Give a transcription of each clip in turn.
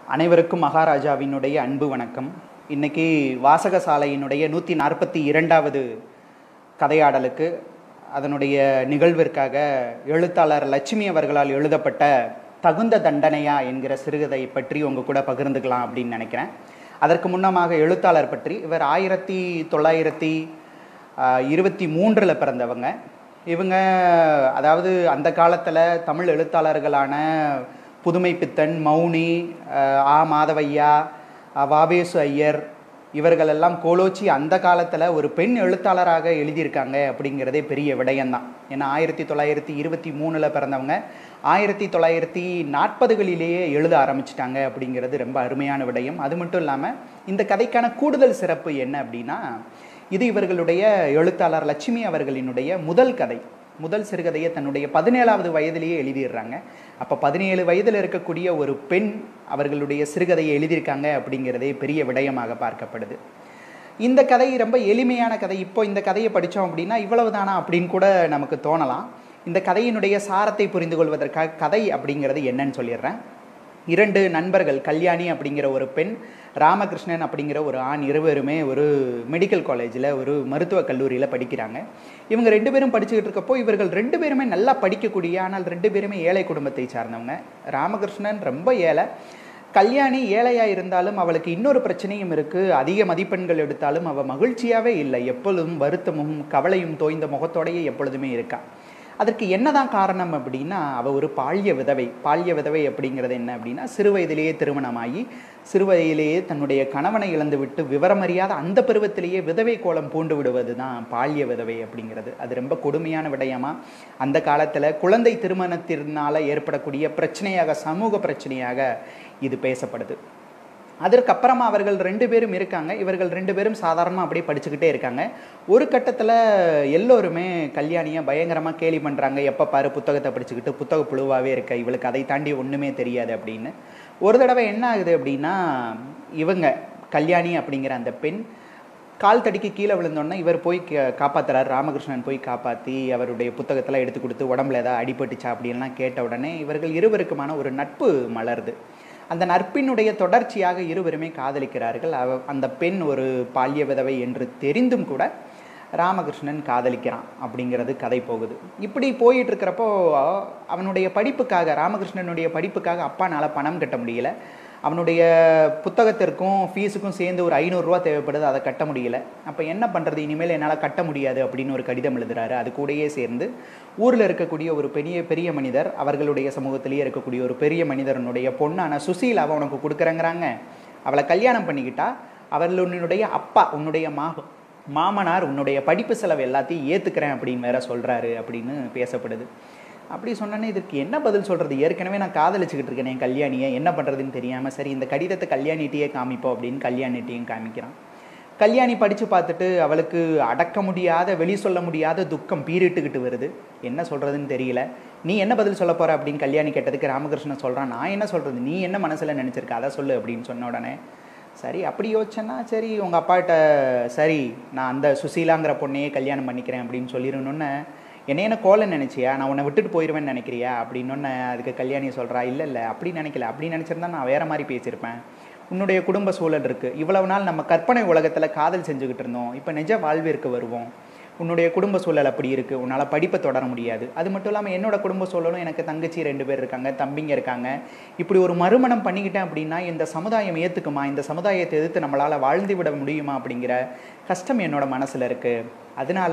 அனைவருக்கும் மகாராஜாவினுடைய அன்பு வணக்கம் இன்னைக்கு வாசகசாலையினுடைய நூற்றி நாற்பத்தி இரண்டாவது கதையாடலுக்கு அதனுடைய நிகழ்விற்காக எழுத்தாளர் லட்சுமி அவர்களால் எழுதப்பட்ட தகுந்த தண்டனையா என்கிற சிறுகதை பற்றி உங்க கூட பகிர்ந்துக்கலாம் அப்படின்னு நினைக்கிறேன் அதற்கு முன்னமாக எழுத்தாளர் பற்றி இவர் ஆயிரத்தி தொள்ளாயிரத்தி ஆஹ், இருபத்தி மூன்றில் பிறந்தவங்க இவங்க அதாவது அந்த காலத்தில் தமிழ் எழுத்தாளர்களான புதுமை பித்தன் மௌனி ஆஹ், ஆ மாதவையா ஆஹ், வாவேசு ஐயர் இவர்களெல்லாம் கோலோச்சி அந்த காலத்தில் ஒரு பெண் எழுத்தாளராக எழுதியிருக்காங்க அப்படிங்கிறதே பெரிய விடயம்தான் ஏன்னா ஆயிரத்தி தொள்ளாயிரத்தி இருபத்தி மூணில் பிறந்தவங்க ஆயிரத்தி தொள்ளாயிரத்தி நாற்பதுகளிலேயே எழுத ஆரம்பிச்சிட்டாங்க அப்படிங்கிறது ரொம்ப அருமையான விடயம் அது மட்டும் இல்லாமல் இந்த கதைக்கான கூடுதல் சிறப்பு என்ன அப்படின்னா இது இவர்களுடைய எழுத்தாளர் லட்சுமி அவர்களினுடைய முதல் கதை முதல் சிறுகதையை தன்னுடைய பதினேழாவது வயதிலேயே எழுதிடுறாங்க அப்போ பதினேழு வயதில் இருக்கக்கூடிய ஒரு பெண் அவர்களுடைய சிறுகதையை எழுதியிருக்காங்க அப்படிங்கிறதே பெரிய விடயமாக பார்க்கப்படுது இந்த கதை ரொம்ப எளிமையான கதை இப்போ இந்த கதையை படித்தோம் அப்படின்னா இவ்வளவு தானா அப்படின்னு கூட நமக்கு தோணலாம் இந்த கதையினுடைய சாரத்தை புரிந்து கொள்வதற்காக கதை அப்படிங்கிறது என்னன்னு சொல்லிடுறேன் இரண்டு நண்பர்கள் கல்யாணி அப்படிங்கிற ஒரு பெண் ராமகிருஷ்ணன் அப்படிங்கிற ஒரு ஆண் இருவருமே ஒரு மெடிக்கல் காலேஜில் ஒரு மருத்துவக் கல்லூரியில் படிக்கிறாங்க இவங்க ரெண்டு பேரும் படிச்சுக்கிட்டு இருக்கப்போ இவர்கள் ரெண்டு பேருமே நல்லா படிக்கக்கூடிய ஆனால் ரெண்டு பேருமே ஏழை குடும்பத்தை சார்ந்தவங்க ராமகிருஷ்ணன் ரொம்ப ஏழை கல்யாணி ஏழையாக இருந்தாலும் அவளுக்கு இன்னொரு பிரச்சனையும் இருக்குது அதிக மதிப்பெண்கள் எடுத்தாலும் அவள் மகிழ்ச்சியாகவே இல்லை எப்பொழுதும் வருத்தமும் கவலையும் தோய்ந்த முகத்தோடையே எப்பொழுதுமே இருக்கா அதற்கு என்னதான் காரணம் அப்படின்னா அவள் ஒரு பால்ய விதவை பால்ய விதவை அப்படிங்கிறது என்ன அப்படின்னா சிறு வயதிலேயே திருமணமாகி சிறு வயதிலேயே தன்னுடைய கணவனை இழந்து விட்டு விவரமறியாத அந்த பருவத்திலேயே விதவை கோலம் பூண்டு விடுவது தான் பால்ய விதவை அப்படிங்கிறது அது ரொம்ப கொடுமையான விடயமா அந்த காலத்தில் குழந்தை திருமணத்தினால ஏற்படக்கூடிய பிரச்சனையாக சமூக பிரச்சனையாக இது பேசப்படுது அதற்கப்புறமா அவர்கள் ரெண்டு பேரும் இருக்காங்க இவர்கள் ரெண்டு பேரும் சாதாரணமாக அப்படியே படிச்சுக்கிட்டே இருக்காங்க ஒரு கட்டத்தில் எல்லோருமே கல்யாணியை பயங்கரமாக கேலி பண்ணுறாங்க எப்போ பாரு புத்தகத்தை படிச்சுக்கிட்டு புத்தக புழுவாகவே இருக்க இவளுக்கு அதை தாண்டி ஒன்றுமே தெரியாது அப்படின்னு ஒரு தடவை என்ன ஆகுது அப்படின்னா இவங்க கல்யாணி அப்படிங்கிற அந்த பெண் கால் தடிக்கு கீழே விழுந்தோன்னே இவர் போய் கா- காப்பாத்துறாரு ராமகிருஷ்ணன் போய் காப்பாற்றி அவருடைய புத்தகத்தெல்லாம் எடுத்து கொடுத்து உடம்புல ஏதாவது அடிபட்டுச்சா அப்படின்லாம் கேட்ட உடனே இவர்கள் இருவருக்குமான ஒரு நட்பு மலருது அந்த நட்பினுடைய தொடர்ச்சியாக இருவருமே காதலிக்கிறார்கள் அவ அந்த பெண் ஒரு பால்ய விதவை என்று தெரிந்தும் கூட ராமகிருஷ்ணன் காதலிக்கிறான் அப்படிங்கிறது கதை போகுது இப்படி போயிட்டு இருக்கிறப்போ அவனுடைய படிப்புக்காக ராமகிருஷ்ணனுடைய படிப்புக்காக அப்பானால பணம் கட்ட முடியல அவனுடைய புத்தகத்திற்கும் ஃபீஸுக்கும் சேர்ந்து ஒரு ஐநூறுரூவா தேவைப்படுது அதை கட்ட முடியல அப்போ என்ன பண்ணுறது இனிமேல் என்னால் கட்ட முடியாது அப்படின்னு ஒரு கடிதம் எழுதுறாரு அது கூடயே சேர்ந்து ஊரில் இருக்கக்கூடிய ஒரு பெரிய பெரிய மனிதர் அவர்களுடைய சமூகத்திலேயே இருக்கக்கூடிய ஒரு பெரிய மனிதரனுடைய பொண்ணான சுசீலாவை உனக்கு கொடுக்குறேங்கிறாங்க அவளை கல்யாணம் பண்ணிக்கிட்டா அவர்களுடைய அப்பா உன்னுடைய மாக மாமனார் உன்னுடைய படிப்பு செலவு எல்லாத்தையும் ஏற்றுக்கிறேன் அப்படின்னு வேற சொல்கிறாரு அப்படின்னு பேசப்படுது அப்படி சொன்னோன்னே இதுக்கு என்ன பதில் சொல்கிறது ஏற்கனவே நான் காதலிச்சுக்கிட்டு இருக்கேன் என் கல்யாணியை என்ன பண்ணுறதுன்னு தெரியாமல் சரி இந்த கடிதத்தை கல்யாணிட்டியே காமிப்போம் அப்படின்னு கல்யாணிட்டையும் காமிக்கிறான் கல்யாணி படித்து பார்த்துட்டு அவளுக்கு அடக்க முடியாத வெளி சொல்ல முடியாத துக்கம் பீரிட்டுக்கிட்டு வருது என்ன சொல்கிறதுன்னு தெரியல நீ என்ன பதில் சொல்ல போகிற அப்படின்னு கல்யாணி கேட்டதுக்கு ராமகிருஷ்ணன் சொல்கிறான் நான் என்ன சொல்கிறது நீ என்ன மனசில் நினச்சிருக்க அதை சொல்லு அப்படின்னு சொன்ன உடனே சரி அப்படி யோசிச்சேன்னா சரி உங்கள் அப்பாட்ட சரி நான் அந்த சுசீலாங்கிற பொண்ணையே கல்யாணம் பண்ணிக்கிறேன் அப்படின்னு சொல்லிடணுன்னு என்ன என்ன கோலை நினச்சியா நான் உன்னை விட்டுட்டு போயிடுவேன்னு நினைக்கிறியா அப்படின்னொன்னே அதுக்கு கல்யாணி சொல்கிறா இல்லை இல்லை அப்படி நினைக்கல அப்படி நினச்சிருந்தா நான் வேற மாதிரி பேசியிருப்பேன் உன்னுடைய குடும்ப சூழல் இருக்குது இவ்வளவு நாள் நம்ம கற்பனை உலகத்தில் காதல் செஞ்சுக்கிட்டு இருந்தோம் இப்போ நிஜ வாழ்விற்கு வருவோம் உன்னுடைய குடும்ப சூழல் அப்படி இருக்குது உன்னால் படிப்பை தொடர முடியாது அது மட்டும் இல்லாமல் என்னோட குடும்ப சூழலும் எனக்கு தங்கச்சி ரெண்டு பேர் இருக்காங்க தம்பிங்க இருக்காங்க இப்படி ஒரு மறுமணம் பண்ணிக்கிட்டேன் அப்படின்னா இந்த சமுதாயம் ஏற்றுக்குமா இந்த சமுதாயத்தை எதிர்த்து நம்மளால் வாழ்ந்து விட முடியுமா அப்படிங்கிற கஷ்டம் என்னோட மனசில் இருக்குது அதனால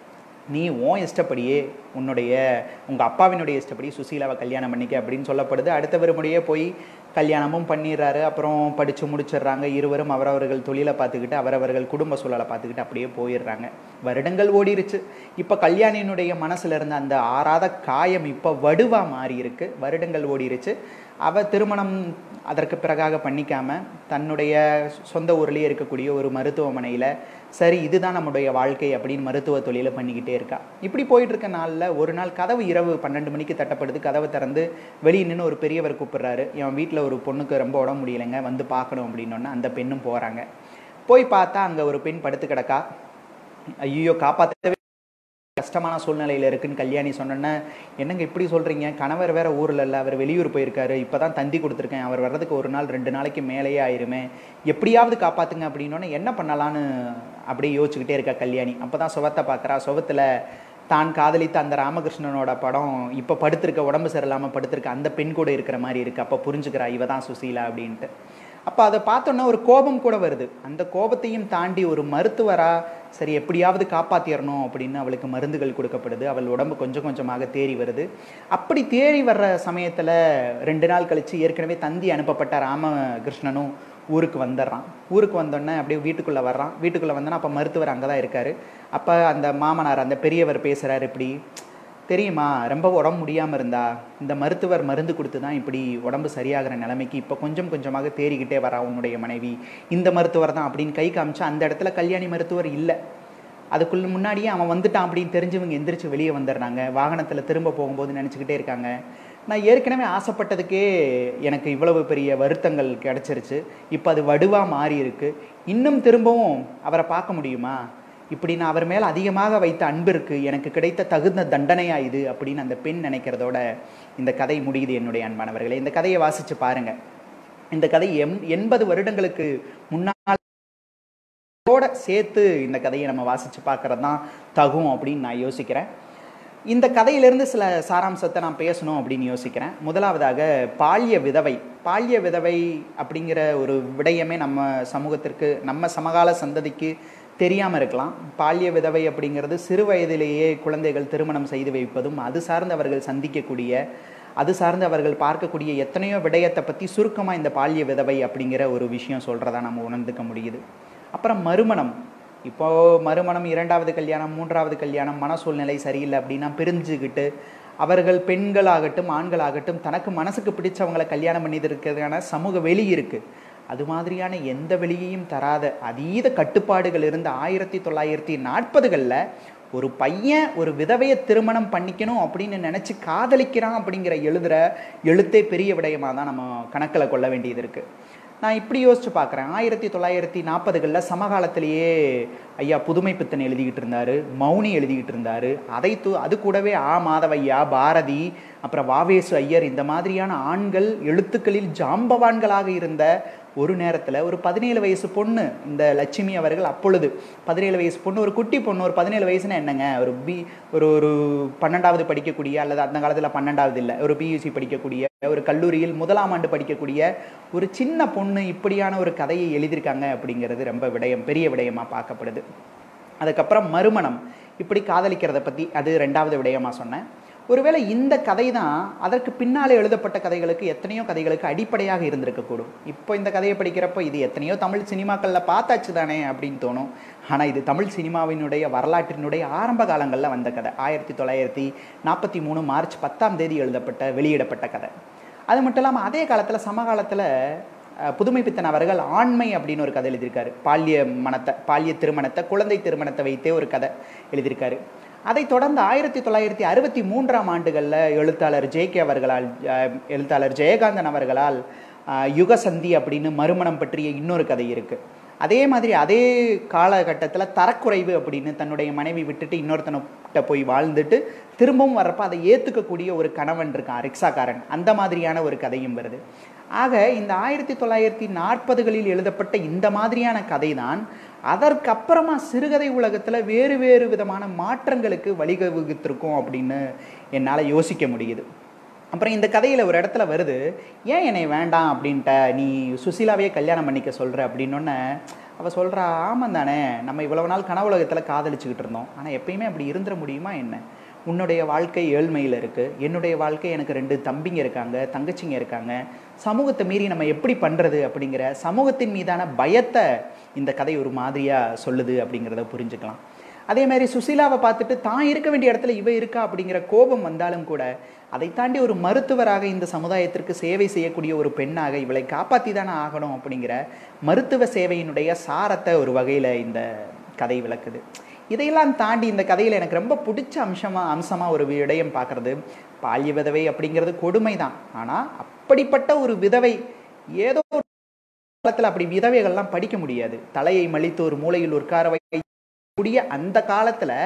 நீ உன் இஷ்டப்படியே உன்னுடைய உங்கள் அப்பாவினுடைய இஷ்டப்படி சுசீலாவை கல்யாணம் பண்ணிக்க அப்படின்னு சொல்லப்படுது அடுத்தவர் முடியே போய் கல்யாணமும் பண்ணிடுறாரு அப்புறம் படித்து முடிச்சிடுறாங்க இருவரும் அவரவர்கள் தொழிலை பார்த்துக்கிட்டு அவரவர்கள் குடும்ப சூழலை பார்த்துக்கிட்டு அப்படியே போயிடுறாங்க வருடங்கள் ஓடிருச்சு இப்போ கல்யாணியினுடைய மனசில் இருந்த அந்த ஆறாத காயம் இப்போ வடுவா மாறி இருக்கு வருடங்கள் ஓடிருச்சு அவ திருமணம் அதற்கு பிறகாக பண்ணிக்காம தன்னுடைய சொந்த ஊர்லேயே இருக்கக்கூடிய ஒரு மருத்துவமனையில் சரி இதுதான் நம்முடைய வாழ்க்கை அப்படின்னு மருத்துவ தொழிலை பண்ணிக்கிட்டே இருக்கா இப்படி போயிட்டு இருக்க நாளில் ஒரு நாள் கதவு இரவு பன்னெண்டு மணிக்கு தட்டப்படுது கதவை திறந்து வெளியே நின்று ஒரு பெரியவர் கூப்பிடுறாரு என் வீட்டில் ஒரு பொண்ணுக்கு ரொம்ப உடம்பு முடியலைங்க வந்து பார்க்கணும் அப்படின்னோடனே அந்த பெண்ணும் போகிறாங்க போய் பார்த்தா அங்கே ஒரு பெண் படுத்து கிடக்கா ஐயோ காப்பாற்றவே கஷ்டமான சூழ்நிலையில் இருக்குன்னு கல்யாணி சொன்னோன்னே என்னங்க இப்படி சொல்கிறீங்க கணவர் வேற ஊரில் இல்லை அவர் வெளியூர் போயிருக்காரு இப்போ தான் தந்தி கொடுத்துருக்கேன் அவர் வர்றதுக்கு ஒரு நாள் ரெண்டு நாளைக்கு மேலேயே ஆயிருமே எப்படியாவது காப்பாற்றுங்க அப்படின்னோடனே என்ன பண்ணலான்னு அப்படியே யோசிச்சுக்கிட்டே இருக்கா கல்யாணி அப்போ தான் சுவத்தை பார்க்குறா சுவத்தில் தான் காதலித்த அந்த ராமகிருஷ்ணனோட படம் இப்போ படுத்திருக்க உடம்பு சரியில்லாமல் படுத்திருக்க அந்த பெண் கூட இருக்கிற மாதிரி இருக்குது அப்போ புரிஞ்சுக்கிறா இவ தான் சுசீலா அப்படின்ட்டு அப்போ அதை பார்த்தோன்னா ஒரு கோபம் கூட வருது அந்த கோபத்தையும் தாண்டி ஒரு மருத்துவரா சரி எப்படியாவது காப்பாற்றிடணும் அப்படின்னு அவளுக்கு மருந்துகள் கொடுக்கப்படுது அவள் உடம்பு கொஞ்சம் கொஞ்சமாக தேறி வருது அப்படி தேறி வர்ற சமயத்தில் ரெண்டு நாள் கழித்து ஏற்கனவே தந்தி அனுப்பப்பட்ட ராமகிருஷ்ணனும் ஊருக்கு வந்துடுறான் ஊருக்கு வந்தோடனே அப்படியே வீட்டுக்குள்ளே வர்றான் வீட்டுக்குள்ளே வந்தோன்னா அப்போ மருத்துவர் அங்கே தான் இருக்கார் அப்போ அந்த மாமனார் அந்த பெரியவர் பேசுகிறார் இப்படி தெரியுமா ரொம்ப உடம்பு முடியாமல் இருந்தா இந்த மருத்துவர் மருந்து கொடுத்து தான் இப்படி உடம்பு சரியாகிற நிலைமைக்கு இப்போ கொஞ்சம் கொஞ்சமாக தேறிக்கிட்டே வரா உன்னுடைய மனைவி இந்த மருத்துவர் தான் அப்படின்னு கை காமிச்சு அந்த இடத்துல கல்யாணி மருத்துவர் இல்லை அதுக்குள்ள முன்னாடியே அவன் வந்துட்டான் அப்படின்னு தெரிஞ்சவங்க எந்திரிச்சு வெளியே வந்துடுறாங்க வாகனத்தில் திரும்ப போகும்போது நினச்சிக்கிட்டே இருக்காங்க நான் ஏற்கனவே ஆசைப்பட்டதுக்கே எனக்கு இவ்வளவு பெரிய வருத்தங்கள் கிடச்சிருச்சு இப்போ அது வடுவாக மாறி இருக்கு இன்னும் திரும்பவும் அவரை பார்க்க முடியுமா இப்படி நான் அவர் மேலே அதிகமாக வைத்த அன்பு இருக்கு எனக்கு கிடைத்த தகுந்த தண்டனையா இது அப்படின்னு அந்த பெண் நினைக்கிறதோட இந்த கதை முடியுது என்னுடைய அன்பானவர்களே இந்த கதையை வாசிச்சு பாருங்க இந்த கதை எம் எண்பது வருடங்களுக்கு முன்னால் அதோட சேர்த்து இந்த கதையை நம்ம வாசிச்சு பார்க்கறது தான் தகும் அப்படின்னு நான் யோசிக்கிறேன் இந்த கதையிலிருந்து சில சாராம்சத்தை நான் பேசணும் அப்படின்னு யோசிக்கிறேன் முதலாவதாக பால்ய விதவை பால்ய விதவை அப்படிங்கிற ஒரு விடயமே நம்ம சமூகத்திற்கு நம்ம சமகால சந்ததிக்கு தெரியாமல் இருக்கலாம் பால்ய விதவை அப்படிங்கிறது சிறு வயதிலேயே குழந்தைகள் திருமணம் செய்து வைப்பதும் அது சார்ந்து அவர்கள் சந்திக்கக்கூடிய அது சார்ந்து அவர்கள் பார்க்கக்கூடிய எத்தனையோ விடயத்தை பற்றி சுருக்கமாக இந்த பால்ய விதவை அப்படிங்கிற ஒரு விஷயம் சொல்கிறதா நம்ம உணர்ந்துக்க முடியுது அப்புறம் மறுமணம் இப்போ மறுமணம் இரண்டாவது கல்யாணம் மூன்றாவது கல்யாணம் மன சூழ்நிலை சரியில்லை அப்படின்னா பிரிஞ்சுக்கிட்டு அவர்கள் பெண்களாகட்டும் ஆண்களாகட்டும் தனக்கு மனசுக்கு பிடிச்சவங்களை கல்யாணம் பண்ணியிருக்கிறதுக்கான சமூக வெளி இருக்கு அது மாதிரியான எந்த வெளியையும் தராத அதீத கட்டுப்பாடுகள் இருந்த ஆயிரத்தி தொள்ளாயிரத்தி நாற்பதுகளில் ஒரு பையன் ஒரு விதவையை திருமணம் பண்ணிக்கணும் அப்படின்னு நினச்சி காதலிக்கிறான் அப்படிங்கிற எழுதுகிற எழுத்தே பெரிய விடயமாக தான் நம்ம கணக்கில் கொள்ள வேண்டியது இருக்குது நான் இப்படி யோசிச்சு பார்க்குறேன் ஆயிரத்தி தொள்ளாயிரத்தி நாற்பதுகளில் சமகாலத்திலேயே ஐயா புதுமை பித்தன் எழுதிக்கிட்டு இருந்தார் மௌனி எழுதிக்கிட்டு இருந்தார் அதை தூ அது கூடவே ஆ மாதவையா பாரதி அப்புறம் வாவேசு ஐயர் இந்த மாதிரியான ஆண்கள் எழுத்துக்களில் ஜாம்பவான்களாக இருந்த ஒரு நேரத்தில் ஒரு பதினேழு வயசு பொண்ணு இந்த லட்சுமி அவர்கள் அப்பொழுது பதினேழு வயசு பொண்ணு ஒரு குட்டி பொண்ணு ஒரு பதினேழு வயசுனா என்னங்க ஒரு பி ஒரு ஒரு பன்னெண்டாவது படிக்கக்கூடிய அல்லது அந்த காலத்தில் பன்னெண்டாவது இல்லை ஒரு பியூசி படிக்கக்கூடிய ஒரு கல்லூரியில் முதலாம் ஆண்டு படிக்கக்கூடிய ஒரு சின்ன பொண்ணு இப்படியான ஒரு கதையை எழுதியிருக்காங்க அப்படிங்கிறது ரொம்ப விடயம் பெரிய விடயமாக பார்க்கப்படுது அதுக்கப்புறம் மறுமணம் இப்படி காதலிக்கிறத பற்றி அது ரெண்டாவது விடயமாக சொன்னேன் ஒருவேளை இந்த கதை தான் அதற்கு பின்னாலே எழுதப்பட்ட கதைகளுக்கு எத்தனையோ கதைகளுக்கு அடிப்படையாக இருந்திருக்கக்கூடும் இப்போ இந்த கதையை படிக்கிறப்போ இது எத்தனையோ தமிழ் சினிமாக்களில் பார்த்தாச்சு தானே அப்படின்னு தோணும் ஆனால் இது தமிழ் சினிமாவினுடைய வரலாற்றினுடைய ஆரம்ப காலங்களில் வந்த கதை ஆயிரத்தி தொள்ளாயிரத்தி நாற்பத்தி மூணு மார்ச் பத்தாம் தேதி எழுதப்பட்ட வெளியிடப்பட்ட கதை அது மட்டும் இல்லாமல் அதே காலத்தில் சமகாலத்தில் புதுமை பித்தன் அவர்கள் ஆண்மை அப்படின்னு ஒரு கதை எழுதியிருக்காரு பால்ய மனத்தை பால்ய திருமணத்தை குழந்தை திருமணத்தை வைத்தே ஒரு கதை எழுதியிருக்காரு அதைத் தொடர்ந்து ஆயிரத்தி தொள்ளாயிரத்தி அறுபத்தி மூன்றாம் ஆண்டுகளில் எழுத்தாளர் ஜே கே அவர்களால் எழுத்தாளர் ஜெயகாந்தன் அவர்களால் யுகசந்தி அப்படின்னு மறுமணம் பற்றிய இன்னொரு கதை இருக்குது அதே மாதிரி அதே காலகட்டத்தில் தரக்குறைவு அப்படின்னு தன்னுடைய மனைவி விட்டுட்டு இன்னொருத்தனை போய் வாழ்ந்துட்டு திரும்பவும் வர்றப்ப அதை ஏற்றுக்கக்கூடிய ஒரு கணவன் இருக்கான் ரிக்ஷாக்காரன் அந்த மாதிரியான ஒரு கதையும் வருது ஆக இந்த ஆயிரத்தி தொள்ளாயிரத்தி நாற்பதுகளில் எழுதப்பட்ட இந்த மாதிரியான கதை தான் அதற்கப்புறமா சிறுகதை உலகத்தில் வேறு வேறு விதமான மாற்றங்களுக்கு வழிவகுத்திருக்கும் அப்படின்னு என்னால் யோசிக்க முடியுது அப்புறம் இந்த கதையில் ஒரு இடத்துல வருது ஏன் என்னை வேண்டாம் அப்படின்ட்ட நீ சுசீலாவையே கல்யாணம் பண்ணிக்க சொல்கிற அப்படின்னொன்னே அவள் சொல்கிறா ஆமாம் தானே நம்ம இவ்வளவு நாள் கனவு உலகத்தில் காதலிச்சுக்கிட்டு இருந்தோம் ஆனால் எப்பயுமே அப்படி இருந்துட முடியுமா என்ன உன்னுடைய வாழ்க்கை ஏழ்மையில் இருக்குது என்னுடைய வாழ்க்கை எனக்கு ரெண்டு தம்பிங்க இருக்காங்க தங்கச்சிங்க இருக்காங்க சமூகத்தை மீறி நம்ம எப்படி பண்ணுறது அப்படிங்கிற சமூகத்தின் மீதான பயத்தை இந்த கதை ஒரு மாதிரியாக சொல்லுது அப்படிங்கிறத புரிஞ்சுக்கலாம் அதே மாதிரி சுசீலாவை பார்த்துட்டு தான் இருக்க வேண்டிய இடத்துல இவ இருக்கா அப்படிங்கிற கோபம் வந்தாலும் கூட அதை தாண்டி ஒரு மருத்துவராக இந்த சமுதாயத்திற்கு சேவை செய்யக்கூடிய ஒரு பெண்ணாக இவளை காப்பாற்றி தானே ஆகணும் அப்படிங்கிற மருத்துவ சேவையினுடைய சாரத்தை ஒரு வகையில் இந்த கதை விளக்குது இதையெல்லாம் தாண்டி இந்த கதையில் எனக்கு ரொம்ப பிடிச்ச அம்சமாக அம்சமாக ஒரு விடயம் பார்க்குறது பால்ய விதவை அப்படிங்கிறது கொடுமை தான் ஆனால் அப்படிப்பட்ட ஒரு விதவை ஏதோ ஒரு காலத்தில் அப்படி விதவைகள்லாம் படிக்க முடியாது தலையை மலித்து ஒரு மூலையில் உட்கார வைக்கக்கூடிய அந்த காலத்தில்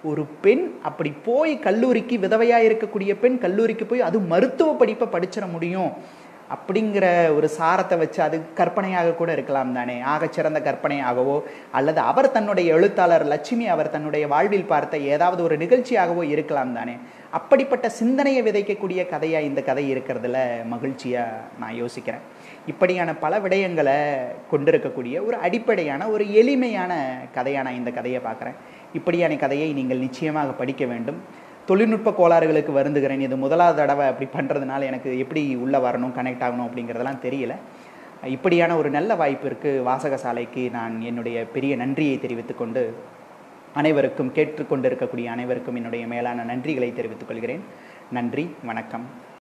ஒரு பெண் அப்படி போய் கல்லூரிக்கு விதவையாக இருக்கக்கூடிய பெண் கல்லூரிக்கு போய் அது மருத்துவ படிப்பை படிச்சிட முடியும் அப்படிங்கிற ஒரு சாரத்தை வச்சு அது கற்பனையாக கூட இருக்கலாம் தானே ஆகச்சிறந்த கற்பனையாகவோ அல்லது அவர் தன்னுடைய எழுத்தாளர் லட்சுமி அவர் தன்னுடைய வாழ்வில் பார்த்த ஏதாவது ஒரு நிகழ்ச்சியாகவோ இருக்கலாம் தானே அப்படிப்பட்ட சிந்தனையை விதைக்கக்கூடிய கதையாக இந்த கதை இருக்கிறதுல மகிழ்ச்சியாக நான் யோசிக்கிறேன் இப்படியான பல விடயங்களை கொண்டிருக்கக்கூடிய ஒரு அடிப்படையான ஒரு எளிமையான கதையாக நான் இந்த கதையை பார்க்குறேன் இப்படியான கதையை நீங்கள் நிச்சயமாக படிக்க வேண்டும் தொழில்நுட்ப கோளாறுகளுக்கு வருந்துகிறேன் இது முதலாவது தடவை அப்படி பண்ணுறதுனால எனக்கு எப்படி உள்ளே வரணும் கனெக்ட் ஆகணும் அப்படிங்கிறதெல்லாம் தெரியல இப்படியான ஒரு நல்ல வாய்ப்பிற்கு வாசகசாலைக்கு நான் என்னுடைய பெரிய நன்றியை தெரிவித்துக்கொண்டு அனைவருக்கும் கேட்டுக்கொண்டிருக்கக்கூடிய அனைவருக்கும் என்னுடைய மேலான நன்றிகளை தெரிவித்துக் கொள்கிறேன் நன்றி வணக்கம்